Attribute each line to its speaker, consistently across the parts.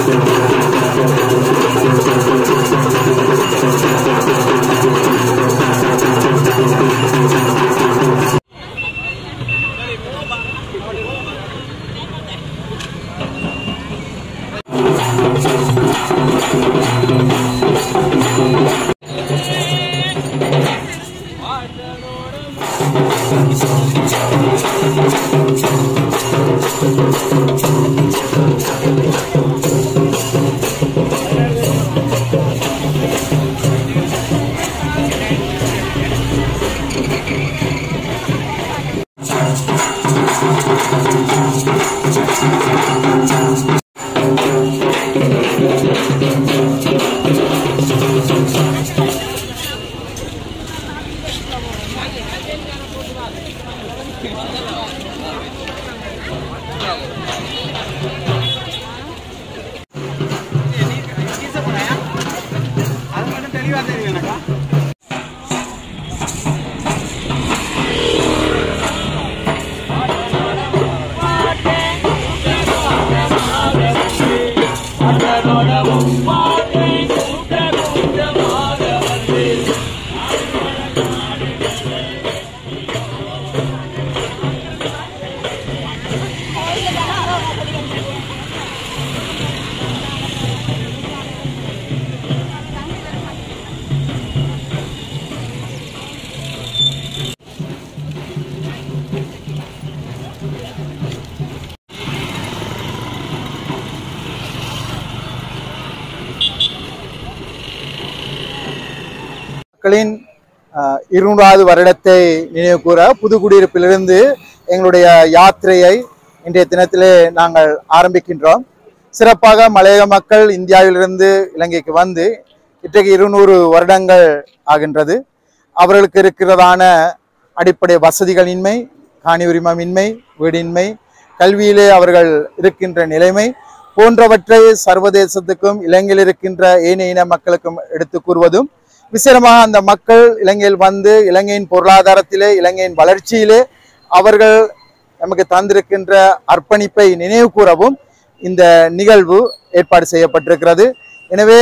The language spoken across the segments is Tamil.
Speaker 1: மக்களின் அஹ், இருநூறாவது வருடத்தை நினைவு கூற புதுக்குடியிருப்பிலிருந்து எங்களுடைய யாத்திரையை இன்றைய தினத்திலே நாங்கள் ஆரம்பிக்கின்றோம் சிறப்பாக மலையக மக்கள் இந்தியாவிலிருந்து இலங்கைக்கு வந்து இன்றைக்கு இருநூறு வருடங்கள் ஆகின்றது அவர்களுக்கு இருக்கிறதான அடிப்படை வசதிகளின்மை காணி உரிமமின்மை வீடின்மை கல்வியிலே அவர்கள் இருக்கின்ற நிலைமை போன்றவற்றை சர்வதேசத்துக்கும் இலங்கையில் இருக்கின்ற ஏனைய இன மக்களுக்கும் எடுத்து கூறுவதும் விசேடமாக அந்த மக்கள் இலங்கையில் வந்து இலங்கையின் பொருளாதாரத்திலே இலங்கையின் வளர்ச்சியிலே அவர்கள் நமக்கு தந்திருக்கின்ற அர்ப்பணிப்பை நினைவு கூறவும் இந்த நிகழ்வு ஏற்பாடு செய்யப்பட்டிருக்கிறது எனவே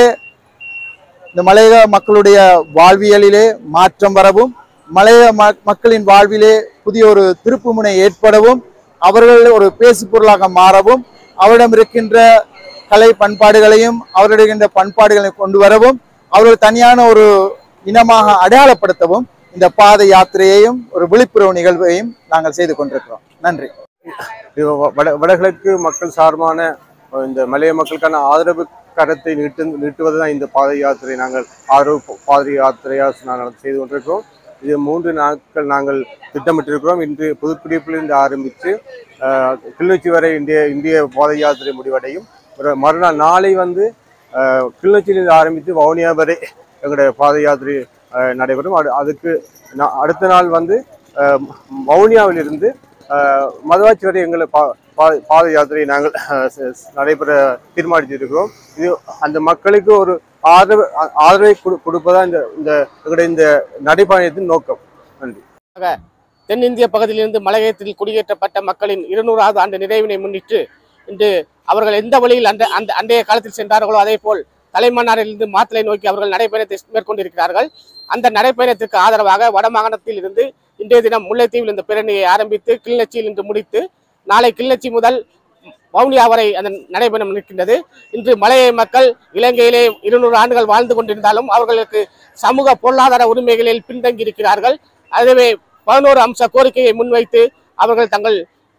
Speaker 1: இந்த மலையக மக்களுடைய வாழ்வியலிலே மாற்றம் வரவும் மலையக ம- மக்களின் வாழ்விலே புதிய ஒரு திருப்புமுனை ஏற்படவும் அவர்கள் ஒரு பேசு பொருளாக மாறவும் அவரிடம் இருக்கின்ற கலை பண்பாடுகளையும் அவரிடம் இருக்கின்ற பண்பாடுகளை கொண்டு வரவும் அவர்கள் தனியான ஒரு இனமாக அடையாளப்படுத்தவும் இந்த பாத யாத்திரையையும் ஒரு விழிப்புணர்வு நிகழ்வையும் நாங்கள் செய்து கொண்டிருக்கிறோம் நன்றி
Speaker 2: இது வ- வட வடகிழக்கு மக்கள் சார்பான அஹ், இந்த மலைய மக்களுக்கான ஆதரவு கரத்தை நீட்டு நீட்டுவது தான் இந்த பாத யாத்திரை நாங்கள் ஆதரவு ப- பாத யாத்திரையாக நாங்கள் செய்து கொண்டிருக்கிறோம் இது மூன்று நாட்கள் நாங்கள் திட்டமிட்டிருக்கிறோம் இன்று புதுக்குடியிருப்பிலிருந்து ஆரம்பித்து அஹ், கிளிநொச்சி வரை இந்திய இந்திய பாத யாத்திரை முடிவடையும் ஒரு மறுநாள் நாளை வந்து அஹ், கிளிநொச்சியிலிருந்து ஆரம்பித்து வவுனியா வரை எங்களுடைய பாத யாத்திரை அஹ், நடைபெறும் அது அதுக்கு நா- அடுத்த நாள் வந்து அஹ், வவுனியாவிலிருந்து அஹ், மதுவாச்சி வரை எங்களை பா பா- பாத யாத்திரை நாங்கள் அஹ், ச- ச- நடைபெற தீர்மானித்திருக்கிறோம் இது அந்த மக்களுக்கு ஒரு ஆதரவு ஆ- ஆதரவை கொடு- கொடுப்பதா இந்த இந்த எங்களுடைய இந்த நடைபயணத்தின் நோக்கம் நன்றி
Speaker 3: தென்னிந்திய பகுதியிலிருந்து மலையகத்தில் குடியேற்றப்பட்ட மக்களின் இருநூறாவது ஆண்டு நிறைவினை முன்னிட்டு இன்று அவர்கள் எந்த வழியில் அந்த அந்த அண்டைய காலத்தில் சென்றார்களோ அதே போல் தலைமன்னாரிலிருந்து மாத்தலை நோக்கி அவர்கள் நடைபயணத்தை மேற்கொண்டிருக்கிறார்கள் அந்த நடைபயணத்திற்கு ஆதரவாக வடமாகாணத்தில் இருந்து இன்றைய தினம் முல்லைத்தீவில் இந்த பேரணியை ஆரம்பித்து கிளிநொச்சியில் இன்று முடித்து நாளை கிளிநொச்சி முதல் வவுனியா வரை அந்த நடைபயணம் நிற்கின்றது இன்று மலைய மக்கள் இலங்கையிலே இருநூறு ஆண்டுகள் வாழ்ந்து கொண்டிருந்தாலும் அவர்களுக்கு சமூக பொருளாதார உரிமைகளில் பின்தங்கி இருக்கிறார்கள் அதுவே பதினோரு அம்ச கோரிக்கையை முன்வைத்து அவர்கள் தங்கள்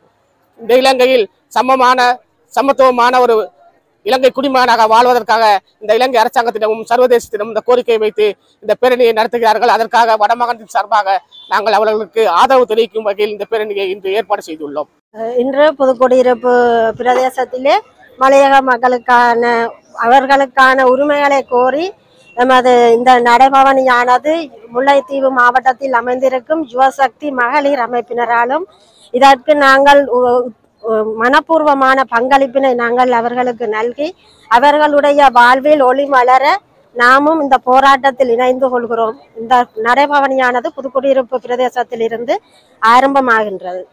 Speaker 3: இந்த இலங்கையில் சமமான சமத்துவமான ஒரு இலங்கை குடிமகனாக வாழ்வதற்காக இந்த இலங்கை அரசாங்கத்திடமும் சர்வதேசத்திடமும் இந்த கோரிக்கையை வைத்து இந்த பேரணியை நடத்துகிறார்கள் அதற்காக வடமாகாணத்தின் சார்பாக நாங்கள் அவர்களுக்கு ஆதரவு தெரிவிக்கும் வகையில் இந்த பேரணியை இன்று ஏற்பாடு செய்துள்ளோம்
Speaker 4: இன்று புதுக்குடியிருப்பு பிரதேசத்திலே மலையக மக்களுக்கான அவர்களுக்கான உரிமைகளை கோரி எமது இந்த நடைபவனியானது முல்லைத்தீவு மாவட்டத்தில் அமைந்திருக்கும் யுவசக்தி மகளிர் அமைப்பினராலும் இதற்கு நாங்கள் உ- உ- மனப்பூர்வமான பங்களிப்பினை நாங்கள் அவர்களுக்கு நல்கி அவர்களுடைய வாழ்வில் ஒளி மலர நாமும் இந்த போராட்டத்தில் இணைந்து கொள்கிறோம் இந்த நடைபவனியானது புதுக்குடியிருப்பு பிரதேசத்தில் இருந்து ஆரம்பமாகின்றது